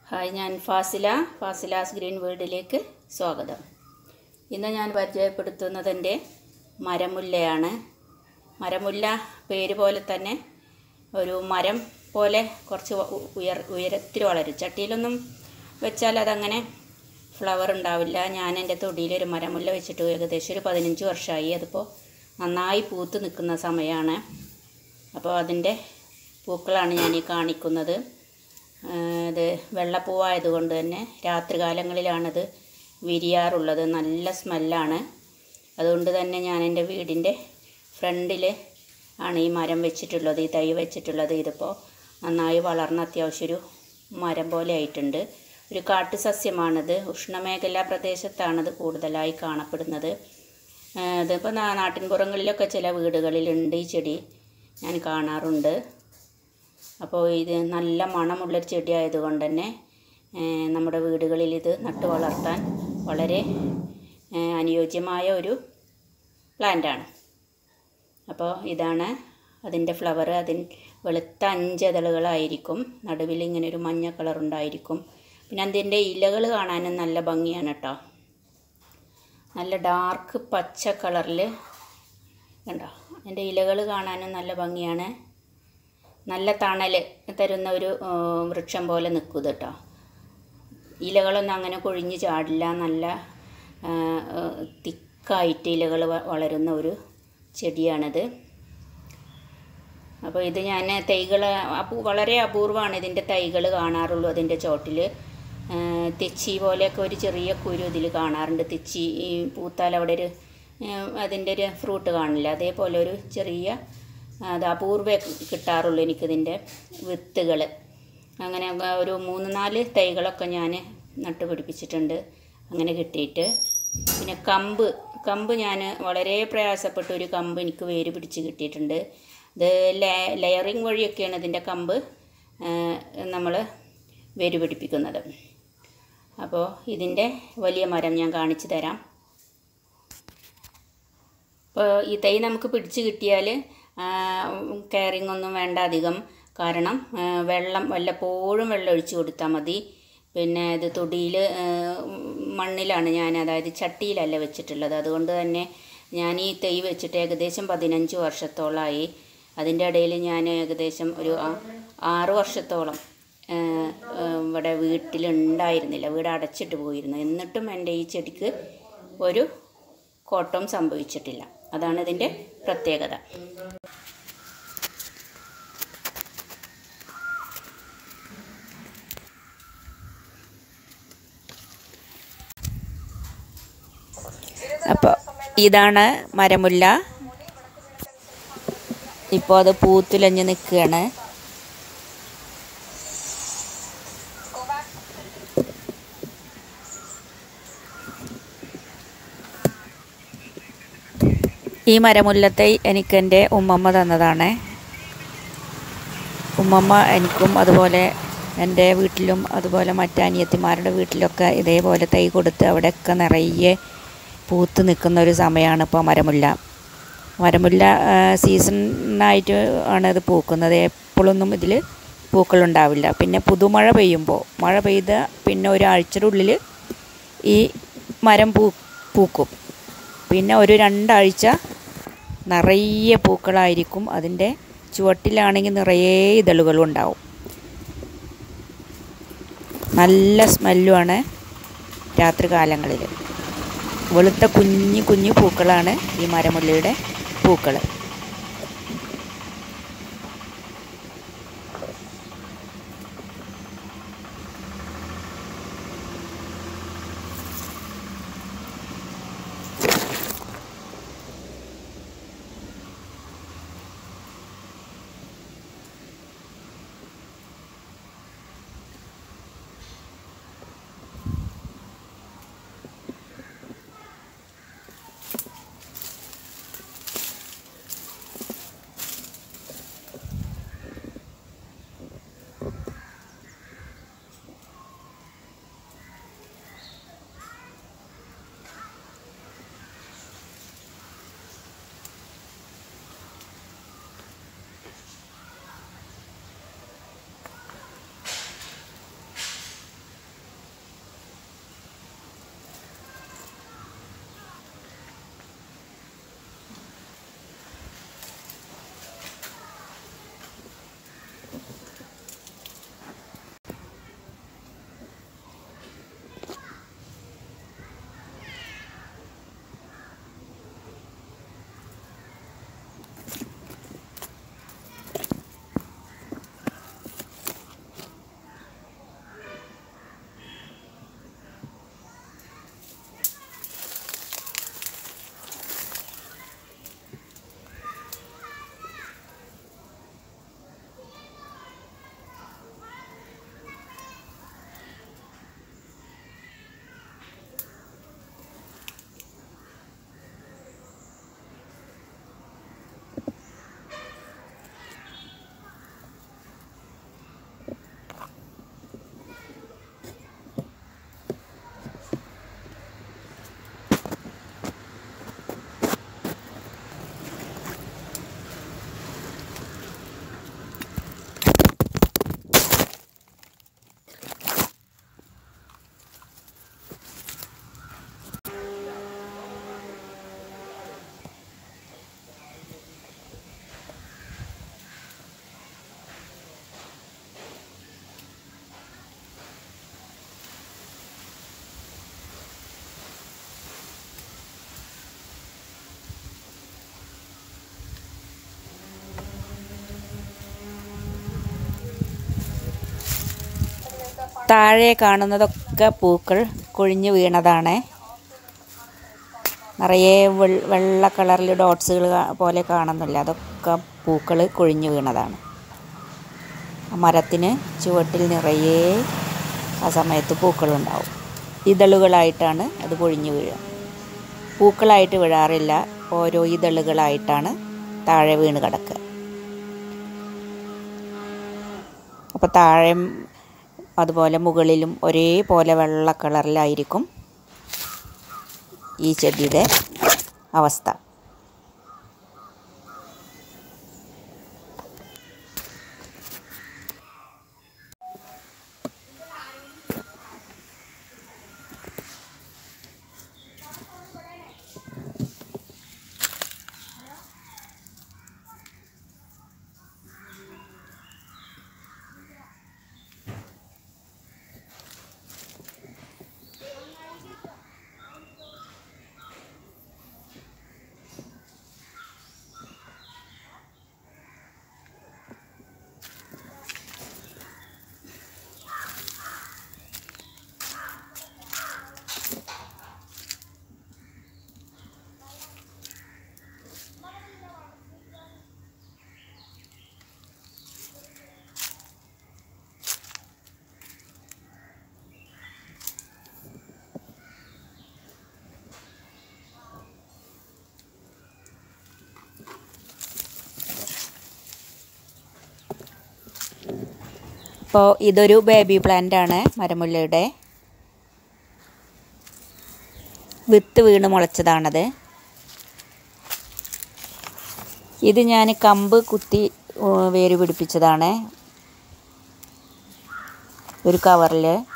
hi ഞാൻ ഫാസില ഫാസിലാസ് green വേൾഡിലേക്ക് സ്വാഗതം ഇന്ന് ഞാൻ പരിചയപ്പെടുത്തുന്നത് എൻ്റെ മരമുല്ലയാണ് മരമുല്ല പേര് പോലെ തന്നെ ഒരു മരം പോലെ കുറച്ച് ഉ- ഉയർ ഉയരത്തിൽ വളരും ചട്ടിയിലൊന്നും വെച്ചാൽ അതങ്ങനെ ഫ്ലവർ ഉണ്ടാവില്ല ഞാൻ എൻ്റെ തൊടിയിലൊരു മരമുല്ല വെച്ചിട്ട് ഏകദേശം ഒരു പതിനഞ്ച് വർഷമായി അതിപ്പോൾ നന്നായി പൂത്ത് നിൽക്കുന്ന സമയമാണ് അപ്പോൾ അതിൻ്റെ പൂക്കളാണ് ഞാൻ ഈ കാണിക്കുന്നത് ആ, ഇത് വെള്ളപ്പൂവായതുകൊണ്ട് തന്നെ രാത്രികാലങ്ങളിലാണത് വിരിയാറുള്ളത് നല്ല സ്മെല്ലാണ് അതുകൊണ്ട് തന്നെ ഞാൻ എൻ്റെ വീടിൻ്റെ ഫ്രണ്ടിൽ ആണ് ഈ മരം വെച്ചിട്ടുള്ളത് ഈ തൈ വെച്ചിട്ടുള്ളത് ഇതിപ്പോൾ നന്നായി വളർന്ന അത്യാവശ്യം ഒരു മരം പോലെ ആയിട്ടുണ്ട് ഒരു കാട്ടു സസ്യമാണിത് ഉഷ്ണമേഖലാ പ്രദേശത്താണിത് കൂടുതലായി കാണപ്പെടുന്നത് ആ, ഇതിപ്പോൾ നാ- നാട്ടിൻപുറങ്ങളിലൊക്കെ ചില വീടുകളിലുണ്ട് ഈ ചെടി ഞാൻ കാണാറുണ്ട് അപ്പോൾ ഇത് നല്ല മണമുള്ളൊരു ചെടി ആയതുകൊണ്ട് തന്നെ ഏഹ്, നമ്മുടെ വീടുകളിൽ ഇത് നട്ടു വളർത്താൻ വളരെ ഏഹ്, അനുയോജ്യമായ ഒരു പ്ലാന്റാണ് അപ്പോൾ ഇതാണ് അതിൻ്റെ ഫ്ലവർ അതിന് വെളുത്ത അഞ്ചതളുകളായിരിക്കും നടുവിൽ ഇങ്ങനെ ഒരു മഞ്ഞ കളർ ഉണ്ടായിരിക്കും പിന്നെ അതിൻ്റെ ഇലകൾ കാണാനും നല്ല ഭംഗിയാണ് കേട്ടോ നല്ല ഡാർക്ക് പച്ച കളറിൽ കണ്ടോ അതിൻ്റെ ഇലകൾ കാണാനും നല്ല ഭംഗിയാണ് നല്ല തണൽ തരുന്ന ഒരു ആ, വൃക്ഷം പോലെ നിൽക്കും ഇത് കേട്ടോ ഇലകളൊന്നും അങ്ങനെ കൊഴിഞ്ഞ് ചാടില്ല നല്ല ആ, ആ, തിക്കായിട്ട് ഇലകൾ വ- വളരുന്ന ഒരു ചെടിയാണിത് അപ്പോൾ ഇത് ഞാൻ തൈകൾ അപൂ വളരെ അപൂർവമാണ് ഇതിൻ്റെ തൈകൾ കാണാറുള്ളൂ അതിൻ്റെ ചോട്ടിൽ തെച്ചി പോലെയൊക്കെ ഒരു ചെറിയ കുരു ഇതിൽ കാണാറുണ്ട് തെച്ചി ഈ പൂത്താൽ അവിടെ ഒരു ഏഹ്, അതിൻ്റെ ഒരു ഫ്രൂട്ട് കാണില്ല അതേപോലെ ഒരു ചെറിയ അത് അപൂർവേ കിട്ടാറുള്ളൂ എനിക്കിതിൻ്റെ വിത്തുകൾ അങ്ങനെ ഒരു മൂന്ന് നാല് തൈകളൊക്കെ ഞാൻ നട്ടുപിടിപ്പിച്ചിട്ടുണ്ട് അങ്ങനെ കിട്ടിയിട്ട് പിന്നെ കമ്പ് കമ്പ് ഞാൻ വളരെ പ്രയാസപ്പെട്ട ഒരു കമ്പ് എനിക്ക് വേര് പിടിച്ച് കിട്ടിയിട്ടുണ്ട് ഇത് ലെയറിങ് വഴിയൊക്കെയാണ് ഇതിൻ്റെ കമ്പ് നമ്മൾ വേര് പിടിപ്പിക്കുന്നത് അപ്പോൾ ഇതിൻ്റെ വലിയ മരം ഞാൻ കാണിച്ചു തരാം ഇപ്പോൾ ഈ തൈ നമുക്ക് പിടിച്ച് കിട്ടിയാൽ കെയറിങ് ഒന്നും വേണ്ട അധികം കാരണം ആ, വെള്ളം വല്ലപ്പോഴും വെള്ളം ഒഴിച്ച് കൊടുത്താൽ മതി പിന്നെ ഇത് തൊടിയിൽ മണ്ണിലാണ് ഞാൻ അതായത് ചട്ടിയിലല്ല വെച്ചിട്ടുള്ളത് അതുകൊണ്ട് തന്നെ ഞാൻ ഈ തൈ വെച്ചിട്ട് ഏകദേശം പതിനഞ്ച് വർഷത്തോളമായി അതിൻ്റെ ഇടയിൽ ഞാൻ ഏകദേശം ഒരു ആ- ആറ് വർഷത്തോളം ആ, ആ, ഇവിടെ വീട്ടിലുണ്ടായിരുന്നില്ല വീട് അടച്ചിട്ട് പോയിരുന്നു എന്നിട്ടും എൻ്റെ ഈ ചെടിക്ക് ഒരു കോട്ടം സംഭവിച്ചിട്ടില്ല അതാണ് ഇതിൻ്റെ പ്രത്യേകത അപ്പോൾ ഇതാണ് മരമുല്ല ഇപ്പോൾ അത് പൂത്തുലഞ്ഞ് നിൽക്കുകയാണ് ഈ മരമുല്ലത്തൈ എനിക്കെൻ്റെ ഉമ്മമ്മ തന്നതാണ് ഉമ്മമ്മ എനിക്കും അതുപോലെ എൻ്റെ വീട്ടിലും അതുപോലെ മറ്റ് അനിയത്തിമാരുടെ വീട്ടിലൊക്കെ ഇതേപോലെ തൈ കൊടുത്ത് അവിടെയൊക്കെ നിറയെ പൂത്ത് നിൽക്കുന്ന ഒരു സമയമാണ് ഇപ്പോൾ മരമുല്ല മരമുല്ല ആ, സീസണായിട്ട് ആണ് ഇത് പൂക്കുന്നത് എപ്പോഴൊന്നും ഇതിൽ പൂക്കളുണ്ടാവില്ല പിന്നെ പുതുമഴ പെയ്യുമ്പോൾ മഴ പെയ്ത പിന്നെ ഒരാഴ്ചയുടെ ഉള്ളിൽ ഈ മരം പൂ പൂക്കും പിന്നെ ഒരു രണ്ടാഴ്ച നിറയെ പൂക്കളായിരിക്കും അതിൻ്റെ ചുവട്ടിലാണെങ്കിൽ നിറയെ ഇതളുകളും ഉണ്ടാവും നല്ല സ്മെല്ലുമാണ് രാത്രി കാലങ്ങളിൽ വെളുത്ത കുഞ്ഞു കുഞ്ഞു പൂക്കളാണ് ഈ മരമുല്ലയുടെ പൂക്കൾ താഴെ കാണുന്നതൊക്കെ പൂക്കൾ കൊഴിഞ്ഞു വീണതാണ് നിറയെ വെൾ- വെള്ള കളറിൽ ഡോട്ട്സുകൾ പോലെ കാണുന്നില്ല അതൊക്കെ പൂക്കൾ കൊഴിഞ്ഞു വീണതാണ് ആ മരത്തിന് ചുവട്ടിൽ നിറയെ ആ സമയത്ത് പൂക്കളുണ്ടാവും ഇതളുകളായിട്ടാണ് അത് കൊഴിഞ്ഞു വീഴുക പൂക്കളായിട്ട് വീഴാറില്ല ഓരോ ഇതളുകളായിട്ടാണ് താഴെ വീണ് കിടക്കുക അപ്പോൾ താഴെ അതുപോലെ മുകളിലും ഒരേപോലെ വെള്ള കളറിലായിരിക്കും ഈ ചെടിയുടെ അവസ്ഥ ഇപ്പോൾ ഇതൊരു ബേബി പ്ലാന്റ് ആണ് മരമുല്ലയുടെ വിത്ത് വീണ് മുളച്ചതാണത് ഇത് ഞാൻ കമ്പ് കുത്തി ഉ, വേര് പിടിപ്പിച്ചതാണ് ഒരു കവറിൽ